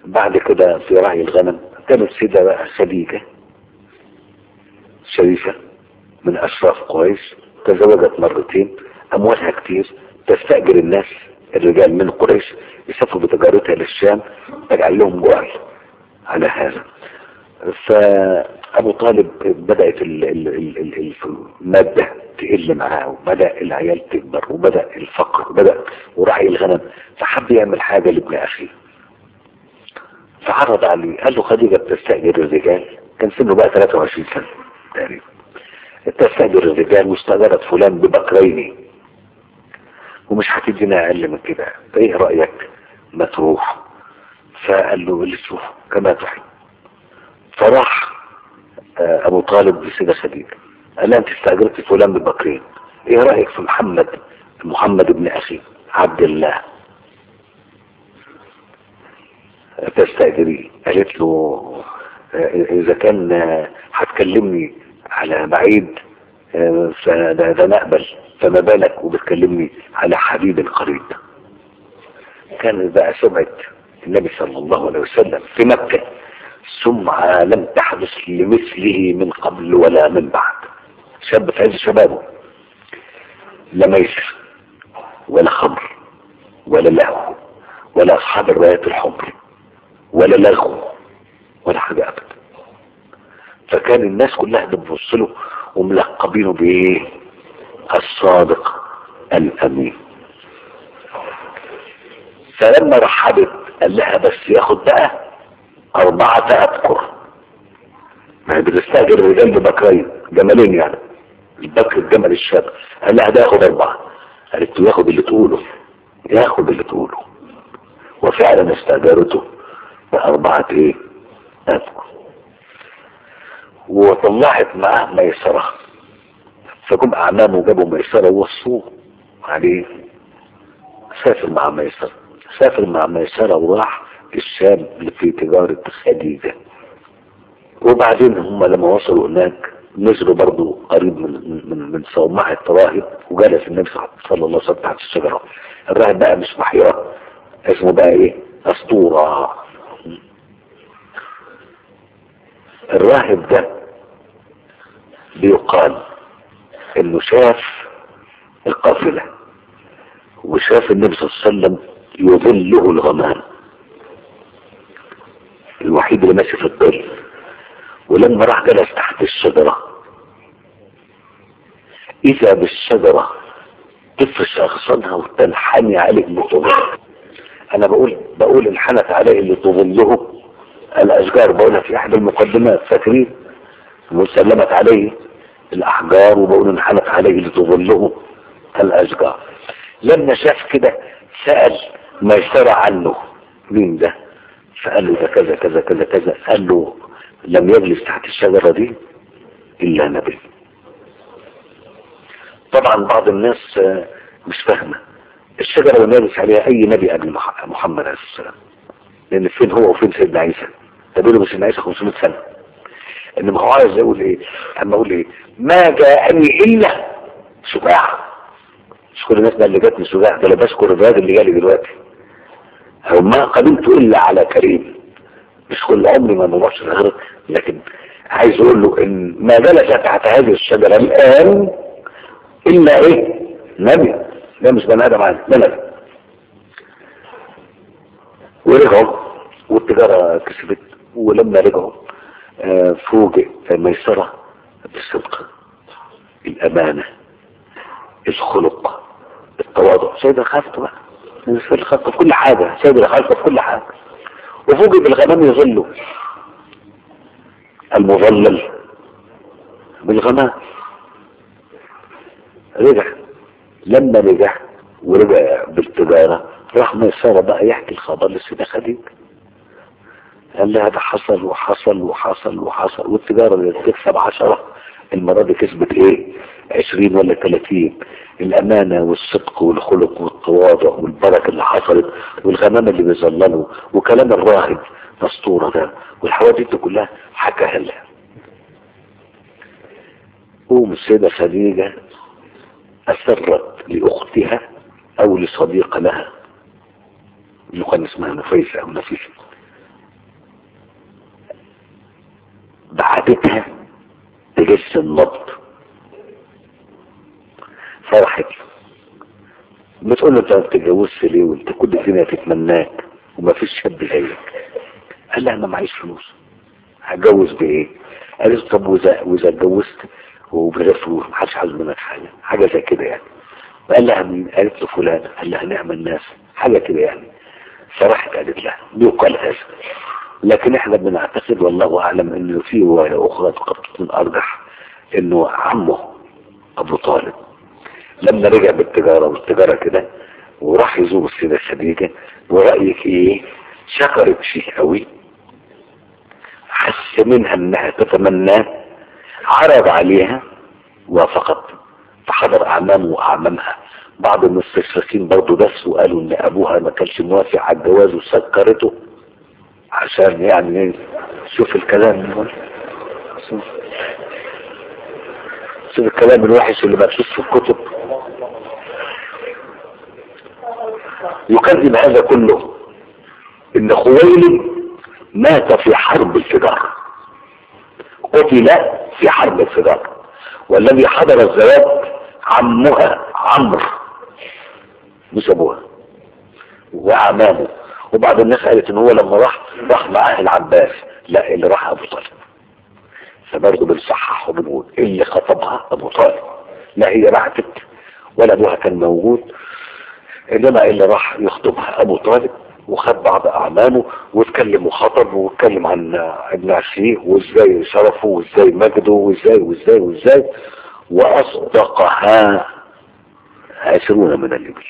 بعد كده في رعي الغنم كانت سيدة بقى خديجة شريفة من أشراف قريش تزوجت مرتين أموالها كتير تستأجر الناس الرجال من قريش يسافروا بتجارتها للشام تجعل لهم جعل على هذا فأبو طالب بدأت ال- ال- ال- ال- المادة تقل معاه وبدأ العيال تكبر وبدأ الفقر وبدأ ورعي الغنم فحب يعمل حاجة لابن أخيه فعرض عليه قال له خديجة بتستأجر الرجال كان سنه بقى 23 سنة تقريبا تستأجر الرجال واستأجرت فلان ببكرين ومش هتدينا أقل من كده فإيه رأيك ما تروح فقال له اللي تشوفه كما تحب فراح آه، أبو طالب لسيدة خديجة قال لها أنت استأجرت فلان ببكرين إيه رأيك في محمد محمد ابن أخي عبد الله تستأجريه قالت له آه، إذا كان آه، هتكلمني على بعيد آه، فده ده نقبل فما بالك وبتكلمني على حبيب قريب كانت بقى سمعة النبي صلى الله عليه وسلم في مكة سمعة لم تحدث لمثله من قبل ولا من بعد شاب في عز شبابه لا ميسر ولا خمر ولا لهو ولا أصحاب الرايات الحمر ولا لغو ولا حاجة أبدا فكان الناس كلها بتبص له وملقبينه بإيه الصادق الأمين فلما رحبت قال لها بس ياخد بقى أربعة أبكر ما هي بتستأجر الرجال ببكرين جملين يعني البكر الجمل الشاب قال لها ده ياخد أربعة قالت له ياخد اللي تقوله ياخد اللي تقوله وفعلا استأجرته بأربعة ايه أبكر وطلعت معاه ميسرة فجم أعمامه جابوا ميسرة ووصوه عليه سافر مع ميسرة سافر مع ميسرة وراح الشام في تجارة خديجة وبعدين هم لما وصلوا هناك نزلوا برضو قريب من من من صومعة الراهب وجلس النبي صلى الله عليه وسلم تحت الشجرة الراهب بقى مش محيرة اسمه بقى ايه اسطورة الراهب ده بيقال انه شاف القافلة وشاف النبي صلى الله عليه وسلم يظله الغمام الوحيد اللي ماشي في الظل ولما راح جلس تحت الشجرة اذا بالشجرة تفرش اغصانها وتنحني عليه بطولها انا بقول بقول انحنت عليه اللي تظله الاشجار بقولها في احد المقدمات فاكرين وسلمت عليه الاحجار وبقول انحنت عليه اللي تظله الاشجار لما شاف كده سأل ميسرة عنه مين ده فقال له ده كذا كذا كذا كذا قال له لم يجلس تحت الشجرة دي الا نبي طبعا بعض الناس آه، مش فاهمة الشجرة لم يجلس عليها اي نبي قبل مح- محمد عليه السلام لان فين هو وفين سيدنا عيسى ده بيقولوا سيدنا عيسى 500 سنة انما هو عايز يقول ايه اما اقول ايه ما جاءني الا شجاع مش كل الناس بقى اللي جاتني شجاع ده انا بشكر الراجل اللي جالي دلوقتي او ما قبلت الا على كريم مش كل عمري ما نروحش لغيرك لكن عايز اقول له ان ما جلس تحت هذه الشجرة الان الا ايه نبي ده مش بني ادم عادي ده نبي ورجعوا والتجارة كسبت ولما رجعوا آه، فوجئ ميسرة بالصدق الأمانة الخلق التواضع سيد الخلق بقى سيد الخلق في كل حاجة سيد الخلق في كل حاجة وفوجئ بالغمام يظله المظلل بالغمام رجع لما رجع ورجع بالتجارة راح ميسرة بقى يحكي الخبر للسيدة خديجة قال لها ده حصل وحصل وحصل وحصل والتجارة اللي تكسب عشرة المرة دي كسبت ايه عشرين ولا تلاتين الامانة والصدق والخلق والتواضع والبركة اللي حصلت والغمام اللي بيظللوا وكلام الراهب مسطورة ده والحوادث دي كلها حكاها لها قوم السيدة خديجة أسرت لأختها أو لصديقة لها اللي كان اسمها نفيسة أو نفيسة بعدتها تجس النبض فرحت بتقول له انت ما بتتجوزش ليه وانت كل الدنيا تتمناك وما فيش شاب زيك قال لها انا معيش فلوس هتجوز بايه قالت له طب واذا واذا اتجوزت وبغير فلوس محدش عايز منك حاجه حاجه زي كده يعني قال لها مين قالت له فلان قال لها نعم الناس حاجه كده يعني فراحت قالت لها بيقال هذا لكن احنا بنعتقد والله اعلم انه في روايه اخرى قد تكون ارجح انه عمه ابو طالب لما رجع بالتجاره والتجاره كده وراح يزور السيده خديجه ورايك ايه شكرت فيه قوي حس منها انها تتمناه عرض عليها وافقت فحضر اعمامه واعمامها بعض المستشرقين برضه دسوا وقالوا ان ابوها ما كانش موافق على الجواز وسكرته عشان يعني شوف الكلام شوف شوف الكلام الوحش اللي مكتوب في الكتب يكذب هذا كله ان خويلد مات في حرب الفجار قتل في حرب الفجار والذي حضر الزواج عمها عمرو مش ابوها وعمامه وبعض الناس قالت ان هو لما راح راح معاه العباس لا اللي راح ابو طالب فبرضه بنصحح وبنقول اللي خطبها ابو طالب لا هي بعتت ولا ابوها كان موجود انما اللي راح يخطبها ابو طالب وخد بعض اعمامه واتكلم وخطب واتكلم عن ابن عشيه وازاي شرفه وازاي مجده وازاي وازاي وازاي واصدقها عشرون من الابل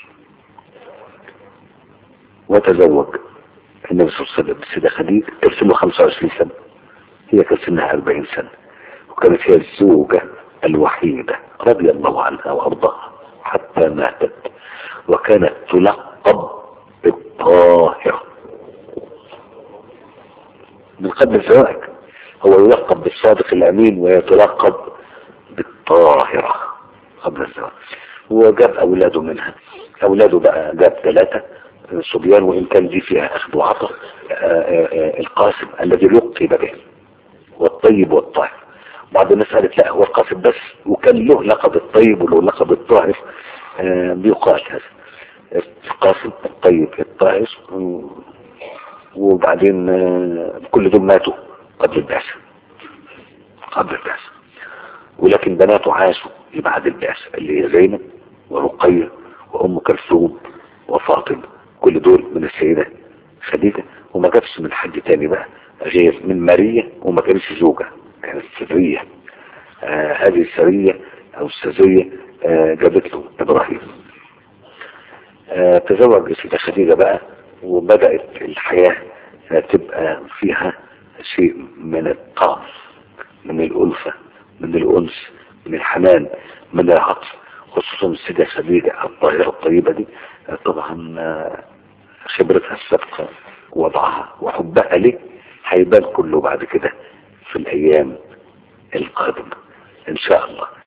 وتزوج النبي صلى الله عليه وسلم السيدة خديجة كان سنه 25 سنة هي كان سنها 40 سنة وكانت هي الزوجة الوحيدة رضي الله عنها وأرضاها حتى ماتت وكانت تلقب بالطاهرة من قبل الزواج هو يلقب بالصادق الأمين ويتلقب بالطاهرة قبل الزواج وجاب أولاده منها أولاده بقى جاب ثلاثة صبيان وإن كان دي فيها أخذ وعطاء القاسم الذي لقب به والطيب والطاهر بعض الناس قالت لا هو القاسم بس وكان له لقب الطيب وله لقب الطاهر بيقال هذا القاسم الطيب الطاهر وبعدين كل دول ماتوا قبل البعثة قبل البعثة ولكن بناته عاشوا بعد البعثة اللي هي زينب ورقية وأم كلثوم وفاطمة كل دول من السيدة خديجة وما جابش من حد تاني بقى غير من ماريا وما كانش زوجة كانت سرية آه هذه السرية او السرية آه جابت له ابراهيم آه تزوج السيدة خديجة بقى وبدأت الحياة آه تبقى فيها شيء من الطعم من الألفة من الأنس من الحنان من العطف خصوصا السيدة خديجة الطاهرة الطيبة دي طبعا خبرتها السابقة وضعها وحبها ليه هيبان كله بعد كده في الأيام القادمة إن شاء الله